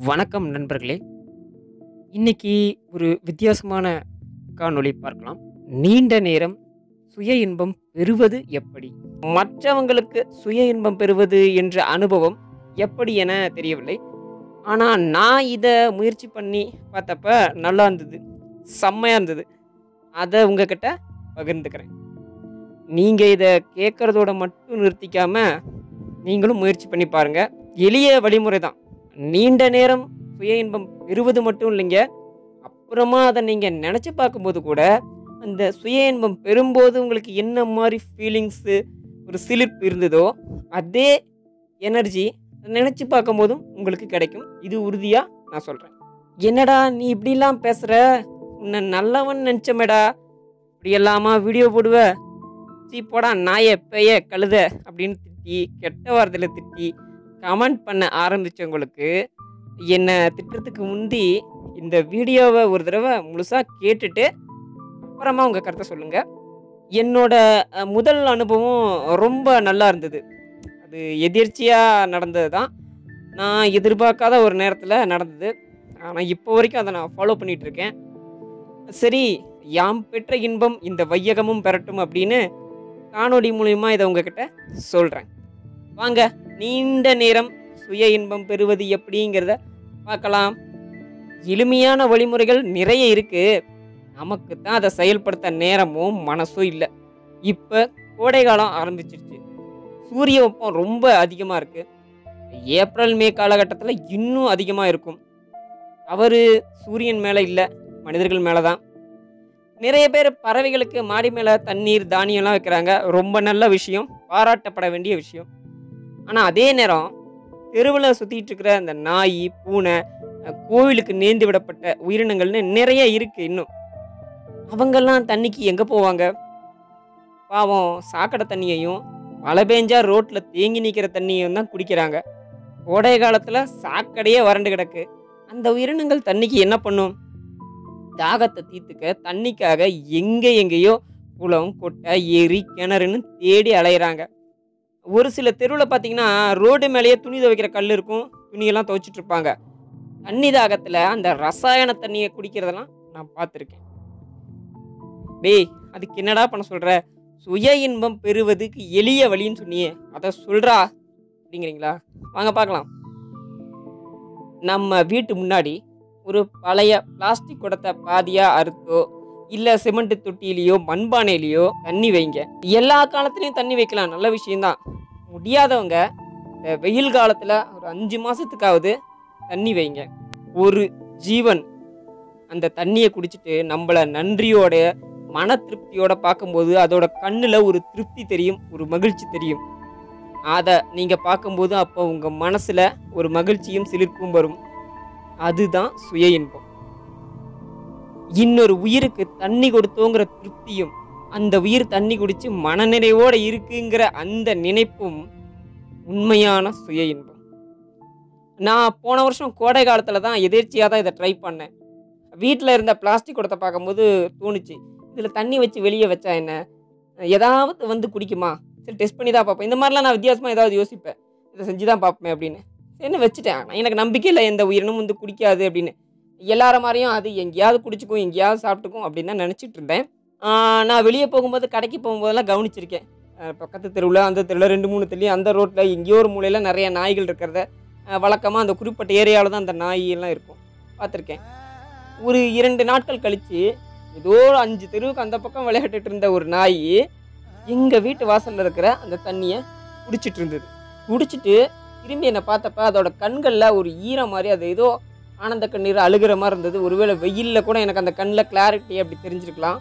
வணக்கம் நண்பர்களே இன்னைக்கு ஒரு வித்தியாசமான காணொளி பார்க்கலாம் நீண்ட நேரம் சுய இன்பம் பெறுவது எப்படி மற்றவங்களுக்கு சுய இன்பம் பெறுவது என்ற அனுபவம் எப்படி என தெரியவில்லை ஆனால் நான் இதை முயற்சி பண்ணி பார்த்தப்ப நல்லா இருந்தது செம்மையாக இருந்தது அதை உங்ககிட்ட பகிர்ந்துக்கிறேன் நீங்கள் இதை கேட்குறதோட மட்டும் நிறுத்திக்காம நீங்களும் முயற்சி பண்ணி பாருங்கள் எளிய வழிமுறை தான் நீண்ட நேரம் சுய இன்பம் பெறுவது மட்டும் இல்லைங்க அப்புறமா அதை நீங்கள் நினச்சி பார்க்கும்போது கூட அந்த சுய இன்பம் பெறும்போது உங்களுக்கு என்ன மாதிரி ஃபீலிங்ஸு ஒரு சிலிர்ப்பு இருந்ததோ அதே எனர்ஜி நினச்சி பார்க்கும்போதும் உங்களுக்கு கிடைக்கும் இது உறுதியாக நான் சொல்கிறேன் என்னடா நீ இப்படிலாம் பேசுகிற உன்னை நல்லவன் நினச்சமேடா இப்படி எல்லாமா வீடியோ போடுவ சீ போடா நாய பெய கழுத அப்படின்னு திட்டி கெட்ட வார்த்தையில் திட்டி கமெண்ட் பண்ண ஆரம்பித்தவங்களுக்கு என்னை திட்டுறதுக்கு முந்தி இந்த வீடியோவை ஒரு தடவை முழுசாக கேட்டுட்டு அப்புறமா உங்கள் கருத்தை சொல்லுங்கள் என்னோட அஹ், முதல் அனுபவம் ரொம்ப நல்லா இருந்தது அது எதிர்ச்சியாக நடந்தது தான் நான் எதிர்பார்க்காத ஒரு நேரத்தில் நடந்தது ஆனால் இப்போ வரைக்கும் அதை நான் ஃபாலோ பண்ணிகிட்டு இருக்கேன் சரி யாம் பெற்ற இன்பம் இந்த வையகமும் பெறட்டும் அப்படின்னு காணொளி மூலிமா இதை உங்ககிட்ட சொல்கிறேன் வாங்க நீண்ட நேரம் சுய இன்பம் பெறுவது எப்படிங்கிறத பார்க்கலாம் எளிமையான வழிமுறைகள் நிறைய இருக்கு நமக்கு தான் அதை செயல்படுத்த நேரமும் மனசும் இல்லை இப்போ கோடை காலம் ஆரம்பிச்சிருச்சு சூரிய வெப்பம் ரொம்ப அதிகமாக இருக்கு ஏப்ரல் மே காலகட்டத்தில் இன்னும் அதிகமாக இருக்கும் அவர் சூரியன் மேலே இல்லை மனிதர்கள் மேலே தான் நிறைய பேர் பறவைகளுக்கு மாடி மேலே தண்ணீர் தானியம்லாம் வைக்கிறாங்க ரொம்ப நல்ல விஷயம் பாராட்டப்பட வேண்டிய விஷயம் ஆனால் அதே நேரம் தெருவில் சுற்றிட்டு இருக்கிற அந்த நாய் பூனை அஹ், கோவிலுக்கு நேர்ந்து விடப்பட்ட உயிரினங்கள்னு நிறைய இருக்குது இன்னும் அவங்கெல்லாம் தண்ணிக்கு எங்கே போவாங்க பாவம் சாக்கடை தண்ணியையும் மழை பெஞ்சா ரோட்டில் தேங்கி நிற்கிற தண்ணியையும் தான் குடிக்கிறாங்க கோடை காலத்தில் சாக்கடையே வறண்டு கிடக்கு அந்த உயிரினங்கள் தண்ணிக்கு என்ன பண்ணும் தாகத்தை தீர்த்துக்க தண்ணிக்காக எங்கே எங்கேயோ குளம் கொட்டை ஏரி கிணறுன்னு தேடி அலையிறாங்க ஒரு சில தெருவில் பார்த்தீங்கன்னா ரோடு மேலேயே துணி துவைக்கிற கல் இருக்கும் துணியெல்லாம் துவைச்சிட்டு இருப்பாங்க தண்ணி தாகத்தில் அந்த ரசாயன தண்ணியை குடிக்கிறதெல்லாம் நான் பார்த்துருக்கேன் டேய் அதுக்கு என்னடா பண்ண சொல்கிற சுய இன்பம் பெறுவதுக்கு எளிய வழின்னு சொன்னியே அதை சொல்கிறா அப்படிங்கிறீங்களா வாங்க பார்க்கலாம் நம்ம வீட்டு முன்னாடி ஒரு பழைய பிளாஸ்டிக் குடத்தை பாதியாக அறுத்தோ இல்லை சிமெண்ட் தொட்டியிலையோ மண்பானையிலையோ தண்ணி வைங்க எல்லா காலத்துலேயும் தண்ணி வைக்கலாம் நல்ல விஷயம்தான் முடியாதவங்க இந்த வெயில் காலத்தில் ஒரு அஞ்சு மாதத்துக்காவது தண்ணி வைங்க ஒரு ஜீவன் அந்த தண்ணியை குடிச்சிட்டு நம்மளை நன்றியோட மன திருப்தியோட பார்க்கும்போது அதோட கண்ணில் ஒரு திருப்தி தெரியும் ஒரு மகிழ்ச்சி தெரியும் அதை நீங்கள் பார்க்கும்போது அப்போ உங்கள் மனசில் ஒரு மகிழ்ச்சியும் சிலிர்ப்பும் வரும் அதுதான் சுய இன்பம் இன்னொரு உயிருக்கு தண்ணி கொடுத்தோங்கிற திருப்தியும் அந்த உயிர் தண்ணி குடிச்சு மனநிறைவோட இருக்குங்கிற அந்த நினைப்பும் உண்மையான சுய இன்பம் நான் போன வருஷம் கோடை காலத்தில் தான் எதிர்ச்சியாக தான் இதை ட்ரை பண்ணேன் வீட்டில் இருந்த பிளாஸ்டிக் குடத்தை பார்க்கும்போது தோணுச்சு இதில் தண்ணி வச்சு வெளியே வச்சா என்ன ஏதாவது வந்து குடிக்குமா சரி டெஸ்ட் பண்ணி தான் பார்ப்பேன் இந்த மாதிரிலாம் நான் வித்தியாசமாக ஏதாவது யோசிப்பேன் இதை செஞ்சு தான் பார்ப்பேன் அப்படின்னு என்ன வச்சுட்டேன் ஆனா எனக்கு நம்பிக்கை இல்லை எந்த உயிரினும் வந்து குடிக்காது அப்படின்னு எல்லார மாதிரியும் அது எங்கேயாவது குடிச்சுக்கும் எங்கேயாவது சாப்பிட்டுக்கும் அப்படின்னு தான் நினச்சிட்டு இருந்தேன் ஆஹ் நான் வெளியே போகும்போது கடைக்கு போகும்போதெல்லாம் கவனிச்சிருக்கேன் ஆஹ் பக்கத்து தெருவில் அந்த தெருவில் ரெண்டு மூணு தெருலையும் அந்த ரோட்டில் எங்கேயோ ஒரு மூலையில் நிறைய நாய்கள் இருக்கிறத வழக்கமாக அந்த குறிப்பிட்ட ஏரியாவில் தான் அந்த நாய் எல்லாம் இருக்கும் பார்த்துருக்கேன் ஒரு இரண்டு நாட்கள் கழித்து ஏதோ ஒரு அஞ்சு தெருவுக்கு அந்த பக்கம் விளையாட்டுட்டு இருந்த ஒரு நாய் எங்கள் வீட்டு வாசலில் இருக்கிற அந்த தண்ணியை குடிச்சிட்டு இருந்தது குடிச்சிட்டு திரும்பி என்னை பார்த்தப்ப அதோட கண்களில் ஒரு ஈரம் மாதிரி அது ஏதோ ஆனந்த கண்ணீர் அழுகிற மாதிரி இருந்தது ஒருவேளை வெயிலில் கூட எனக்கு அந்த கண்ணில் கிளாரிட்டி அப்படி தெரிஞ்சிருக்கலாம்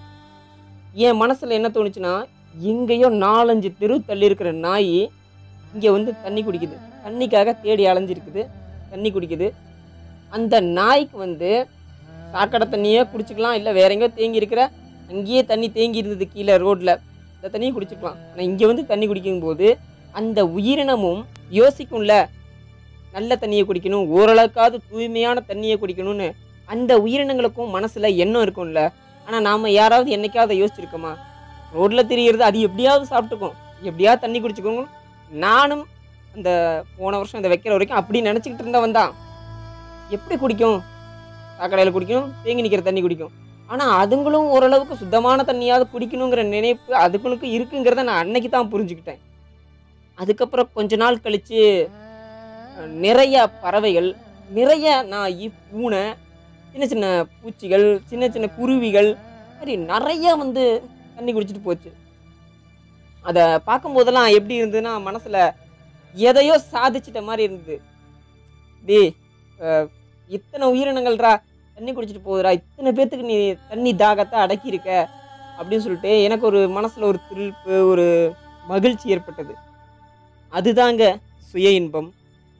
என் மனசில் என்ன தோணுச்சுன்னா எங்கேயோ நாலஞ்சு தெரு தள்ளி இருக்கிற நாய் இங்கே வந்து தண்ணி குடிக்குது தண்ணிக்காக தேடி அலைஞ்சிருக்குது தண்ணி குடிக்குது அந்த நாய்க்கு வந்து சாக்கடை தண்ணியே குடிச்சிக்கலாம் இல்லை வேற எங்கேயோ தேங்கி இருக்கிற அங்கேயே தண்ணி தேங்கி இருந்தது கீழே ரோட்டில் இந்த தண்ணியை குடிச்சிக்கலாம் ஆனால் இங்கே வந்து தண்ணி குடிக்கும்போது அந்த உயிரினமும் யோசிக்கும்ல நல்ல தண்ணியை குடிக்கணும் ஓரளவுக்காவது தூய்மையான தண்ணியை குடிக்கணும்னு அந்த உயிரினங்களுக்கும் மனசில் எண்ணம் இருக்கும்ல ஆனால் நாம் யாராவது என்னைக்காவது யோசிச்சிருக்கோமா ரோட்டில் தெரியறது அது எப்படியாவது சாப்பிட்டுக்கும் எப்படியாவது தண்ணி குடிச்சுக்கோங்க நானும் அந்த போன வருஷம் இதை வைக்கிற வரைக்கும் அப்படி நினச்சிக்கிட்டு இருந்தவன் தான் எப்படி குடிக்கும் சாக்கடையில் குடிக்கும் தேங்கி நிற்கிற தண்ணி குடிக்கும் ஆனால் அதுங்களும் ஓரளவுக்கு சுத்தமான தண்ணியாவது குடிக்கணுங்கிற நினைப்பு அதுங்களுக்கு இருக்குங்கிறத நான் அன்னைக்கு தான் புரிஞ்சுக்கிட்டேன் அதுக்கப்புறம் கொஞ்ச நாள் கழித்து நிறைய பறவைகள் நிறைய நாய் பூனை சின்ன சின்ன பூச்சிகள் சின்ன சின்ன குருவிகள் மாதிரி நிறைய வந்து தண்ணி குடிச்சிட்டு போச்சு அதை பார்க்கும்போதெல்லாம் எப்படி இருந்ததுன்னா மனசில் எதையோ சாதிச்சிட்ட மாதிரி இருந்தது டேய் அஹ், இத்தனை உயிரினங்கள்ரா தண்ணி குடிச்சிட்டு போகுதுடா இத்தனை பேர்த்துக்கு நீ தண்ணி தாகத்தை அடக்கியிருக்க அப்படின்னு சொல்லிட்டு எனக்கு ஒரு மனசில் ஒரு திருப்பு ஒரு மகிழ்ச்சி ஏற்பட்டது அதுதாங்க சுய இன்பம்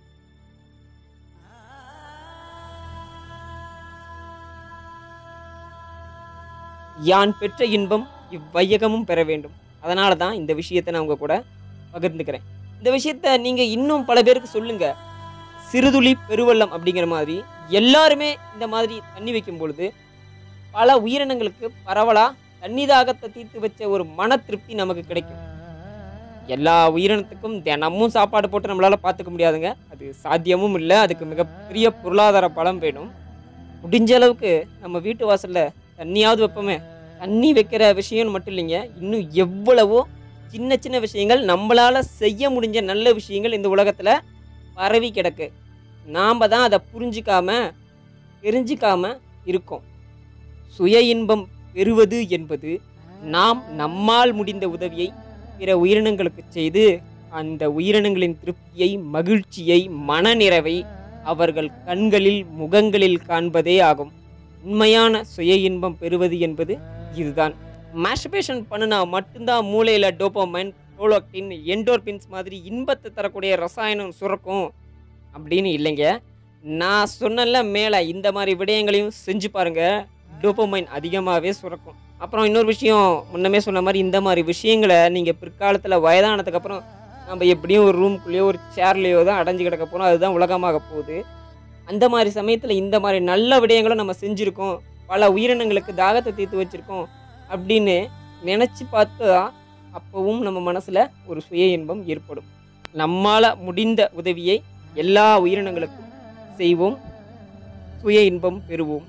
யான் பெற்ற இன்பம் இவ்வையகமும் பெற வேண்டும் அதனால தான் இந்த விஷயத்தை நான் உங்க கூட பகிர்ந்துக்கிறேன் இந்த விஷயத்த நீங்க இன்னும் பல பேருக்கு சொல்லுங்க சிறுதுளி பெருவெள்ளம் அப்படிங்கிற மாதிரி எல்லாருமே இந்த மாதிரி தண்ணி வைக்கும் பொழுது பல உயிரினங்களுக்கு பரவலா தண்ணி தாகத்தை தீர்த்து வச்ச ஒரு மன திருப்தி நமக்கு கிடைக்கும் எல்லா உயிரினத்துக்கும் தினமும் சாப்பாடு போட்டு நம்மளால பார்த்துக்க முடியாதுங்க அது சாத்தியமும் இல்லை அதுக்கு மிகப்பெரிய பொருளாதார பலம் வேணும் முடிஞ்ச அளவுக்கு நம்ம வீட்டு வாசல்ல தண்ணியாவது வைப்போமே தண்ணி வைக்கிற விஷயம் மட்டும் இல்லைங்க இன்னும் எவ்வளவோ சின்ன சின்ன விஷயங்கள் நம்மளால செய்ய முடிஞ்ச நல்ல விஷயங்கள் இந்த உலகத்துல பரவி கிடக்கு நாம் தான் அதை புரிஞ்சிக்காம தெரிஞ்சிக்காம இருக்கோம் சுய இன்பம் பெறுவது என்பது நாம் நம்மால் முடிந்த உதவியை பிற உயிரினங்களுக்கு செய்து அந்த உயிரினங்களின் திருப்தியை மகிழ்ச்சியை மனநிறைவை அவர்கள் கண்களில் முகங்களில் காண்பதே ஆகும் உண்மையான சுய இன்பம் பெறுவது என்பது இதுதான் மாஸ்டர்பேஷன் பண்ணினா மட்டும்தான் மூளையில் டோப்போமைன் ப்ரோலோக்டின் என்டோர்பின்ஸ் மாதிரி இன்பத்தை தரக்கூடிய ரசாயனம் சுரக்கும் அப்படின்னு இல்லைங்க நான் சொன்னல மேலே இந்த மாதிரி விடயங்களையும் செஞ்சு பாருங்க டோப்போமைன் அதிகமாகவே சுரக்கும் அப்புறம் இன்னொரு விஷயம் முன்னமே சொன்ன மாதிரி இந்த மாதிரி விஷயங்களை நீங்கள் பிற்காலத்தில் வயதானதுக்கு அப்புறம் நம்ம எப்படியும் ஒரு ரூம்குள்ளேயோ ஒரு சேர்லேயோ தான் அடைஞ்சு கிடக்க போகிறோம் அதுதான் உலகமாக போகுது அந்த மாதிரி சமயத்தில் இந்த மாதிரி நல்ல விடயங்களும் நம்ம செஞ்சுருக்கோம் பல உயிரினங்களுக்கு தாகத்தை தீர்த்து வச்சுருக்கோம் அப்படின்னு நினச்சி பார்த்தா அப்போவும் நம்ம மனசில் ஒரு சுய இன்பம் ஏற்படும் நம்மால் முடிந்த உதவியை எல்லா உயிரினங்களுக்கும் செய்வோம் சுய இன்பம் பெறுவோம்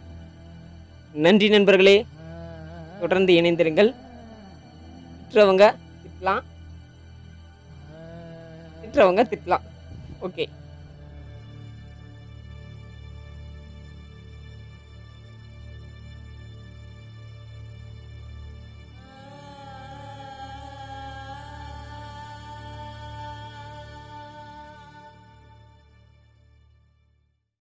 நன்றி நண்பர்களே தொடர்ந்து இணைந்திருங்கள் திட்டுறவங்க திட்டலாம் திட்டுறவங்க திட்டலாம் ஓகே